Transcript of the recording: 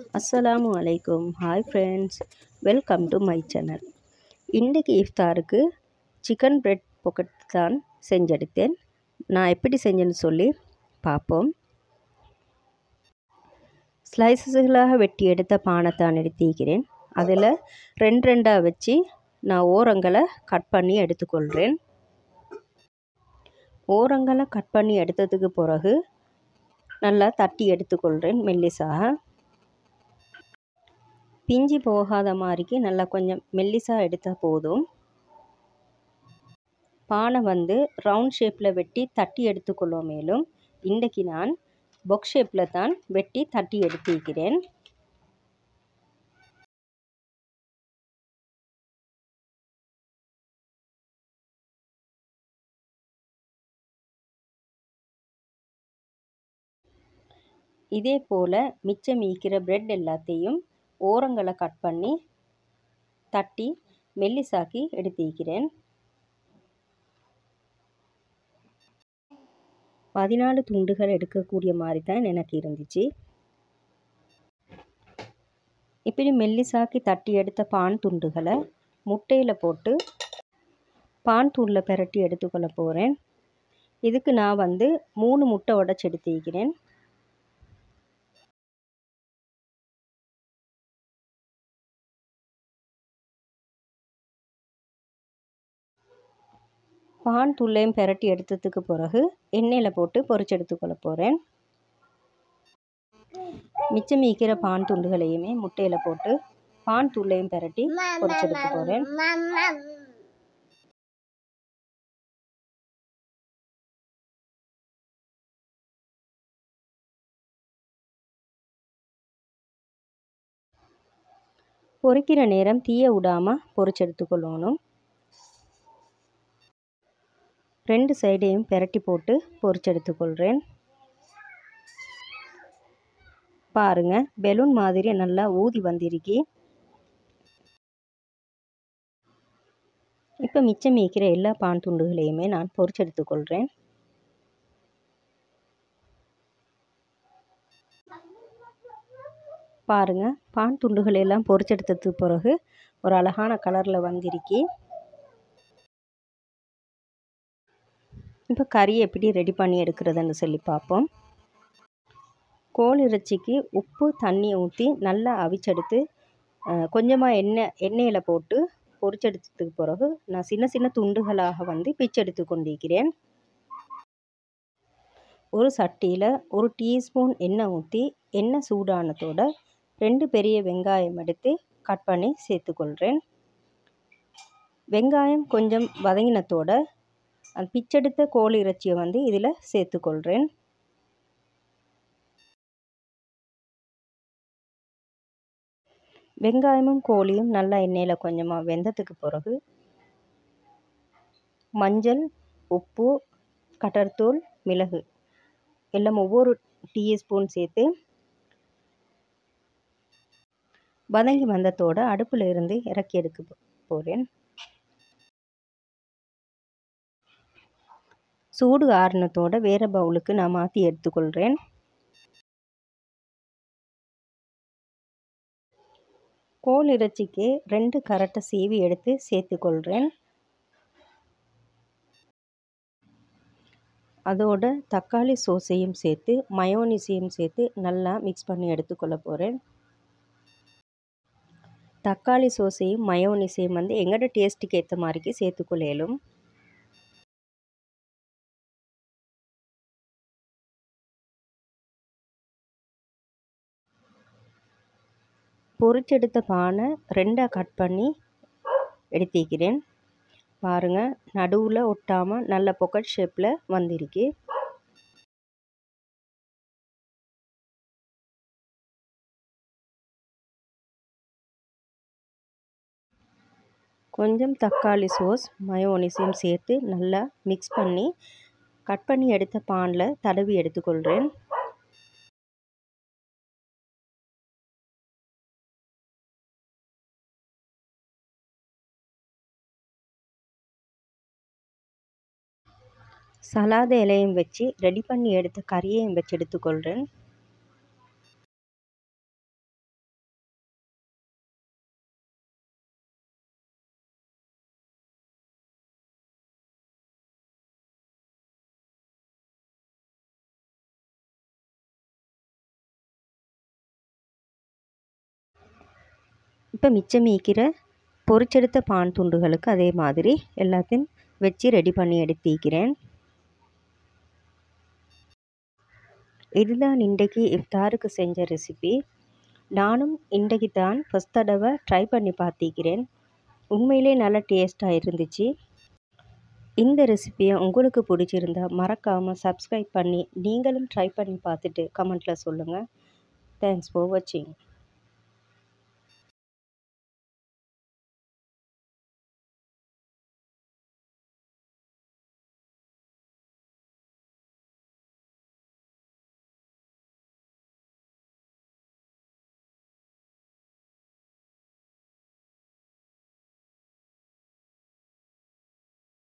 அஸ்ஸலாமு அலைக்கும் hi friends welcome to my channel இன்றைக்கி இஃப்தாருக்கு சிக்கன் பிரெட் பொக்கட் தான் செஞ்செடுத்தேன் நான் எப்படி செஞ்சேன்னு சொல்லி பார்ப்போம் ஸ்லைசஸ்களாக வெட்டி எடுத்த பானை தான் எடுத்திருக்கிறேன் அதில் ரெண்டு ரெண்டாக வச்சு நான் ஓரங்களை கட் பண்ணி எடுத்துக்கொள்கிறேன் ஓரங்களை கட் பண்ணி எடுத்ததுக்கு பிறகு நல்லா தட்டி எடுத்துக்கொள்கிறேன் மெல்லிசாக பிஞ்சி போகாத மாதிரிக்கு நல்லா கொஞ்சம் மெல்லிசாக எடுத்தால் போதும் பானை வந்து ரவுண்ட் ஷேப்பில் வெட்டி தட்டி எடுத்துக்கொள்வோம் மேலும் இன்றைக்கு நான் பொக் ஷேப்பில் தான் வெட்டி தட்டி எடுத்திருக்கிறேன் இதே போல் மிச்சம் மீக்கிற பிரெட் எல்லாத்தையும் ஓரங்களை கட் பண்ணி தட்டி மெல்லிசாக்கி எடுத்திருக்கிறேன் பதினாலு துண்டுகள் எடுக்கக்கூடிய மாதிரி தான் எனக்கு இருந்துச்சு இப்படி மெல்லிசாக்கி தட்டி எடுத்த பான் துண்டுகளை முட்டையில் போட்டு பான் தூளில் பெரட்டி எடுத்துக்கொள்ள போகிறேன் இதுக்கு நான் வந்து மூணு முட்டை உடச்சி எடுத்திருக்கிறேன் பான் தூளையும் பெரட்டி எடுத்ததுக்கு பிறகு எண்ணெயில் போட்டு பொரிச்சு எடுத்துக்கொள்ள போகிறேன் மிச்சம் மீக்கிற பான் துண்டுகளையுமே முட்டையில் போட்டு பான் தூளையும் பெரட்டி பொரிச்செடுக்க போகிறேன் பொரிக்கிற நேரம் தீய விடாமல் பொரிச்செடுத்துக்கொள்ளணும் ரெண்டு சைடையும் பெரட்டி போட்டு பொரிச்செடுத்துக்கொள்கிறேன் பாருங்க பெலூன் மாதிரி நல்லா ஊதி வந்திருக்கி இப்போ மிச்சம் மீக்கிற எல்லா பான் துண்டுகளையுமே நான் பொரிச்செடுத்துக்கொள்கிறேன் பாருங்க பான் துண்டுகள் எல்லாம் பொரிச்செடுத்ததுக்கு பிறகு ஒரு அழகான கலரில் வந்திருக்கி இப்போ கறி எப்படி ரெடி பண்ணி எடுக்கிறதுன்னு சொல்லி பார்ப்போம் கோழி இறைச்சிக்கு உப்பு தண்ணி ஊற்றி நல்லா அவிச்செடுத்து கொஞ்சமாக எண்ணெய் எண்ணெயில் போட்டு பொரிச்செடுத்ததுக்கு பிறகு நான் சின்ன சின்ன துண்டுகளாக வந்து பிச்செடுத்து கொண்டிருக்கிறேன் ஒரு சட்டியில் ஒரு டீஸ்பூன் எண்ணெய் ஊற்றி எண்ணெய் சூடானதோட ரெண்டு பெரிய வெங்காயம் எடுத்து கட் பண்ணி சேர்த்துக்கொள்கிறேன் வெங்காயம் கொஞ்சம் வதங்கினத்தோட அந்த பிச்செடுத்த கோழி இறைச்சியை வந்து இதில் சேர்த்துக்கொள்கிறேன் வெங்காயமும் கோழியும் நல்லா எண்ணெயில் கொஞ்சமாக வெந்ததுக்கு பிறகு மஞ்சள் உப்பு கடற்தூள் மிளகு எல்லாம் ஒவ்வொரு டீஸ்பூன் சேர்த்து வதங்கி வந்ததோட அடுப்பில் இருந்து இறக்கி எடுக்க போகிறேன் சூடு ஆறுனத்தோட வேறு பவுலுக்கு நான் மாற்றி எடுத்துக்கொள்கிறேன் கோல் இறைச்சிக்கு ரெண்டு கரட்டை சீவி எடுத்து சேர்த்துக்கொள்கிறேன் அதோட தக்காளி சோஸையும் சேர்த்து மயோனிஸையும் சேர்த்து நல்லா மிக்ஸ் பண்ணி எடுத்துக்கொள்ள போகிறேன் தக்காளி சோஸையும் மயோனிஸையும் வந்து எங்களோட டேஸ்ட்டுக்கு ஏற்ற மாதிரிக்கு சேர்த்துக்கொள்ளையிலும் பொரிச்செடுத்த பானை ரெண்டாக கட் பண்ணி எடுத்திக்கிறேன் பாருங்கள் நடுவில் ஒட்டாமல் நல்ல பொக்கட் ஷேப்பில் வந்திருக்கு கொஞ்சம் தக்காளி சோஸ் மயோனிஸையும் சேர்த்து நல்லா மிக்ஸ் பண்ணி கட் பண்ணி எடுத்த பானில் தடவி எடுத்துக்கொள்கிறேன் சலாத இலையும் வச்சு ரெடி பண்ணி எடுத்த கறியையும் வச்சு எடுத்துக்கொள்கிறேன் இப்போ மிச்சம் மீக்கிற பொரிச்செடுத்த பான் துண்டுகளுக்கு அதே மாதிரி எல்லாத்தையும் வச்சு ரெடி பண்ணி எடுத்திக்கிறேன் இதுதான் இன்றைக்கு இஃப்தாருக்கு செஞ்ச ரெசிபி நானும் இன்றைக்கு தான் ஃபஸ்ட் தடவை ட்ரை பண்ணி பார்த்திக்கிறேன் உண்மையிலே நல்லா டேஸ்ட்டாக இருந்துச்சு இந்த ரெசிபியை உங்களுக்கு பிடிச்சிருந்தா மறக்காமல் சப்ஸ்கிரைப் பண்ணி நீங்களும் ட்ரை பண்ணி பார்த்துட்டு கமெண்ட்டில் சொல்லுங்கள் தேங்க்ஸ் ஃபார் வாட்சிங்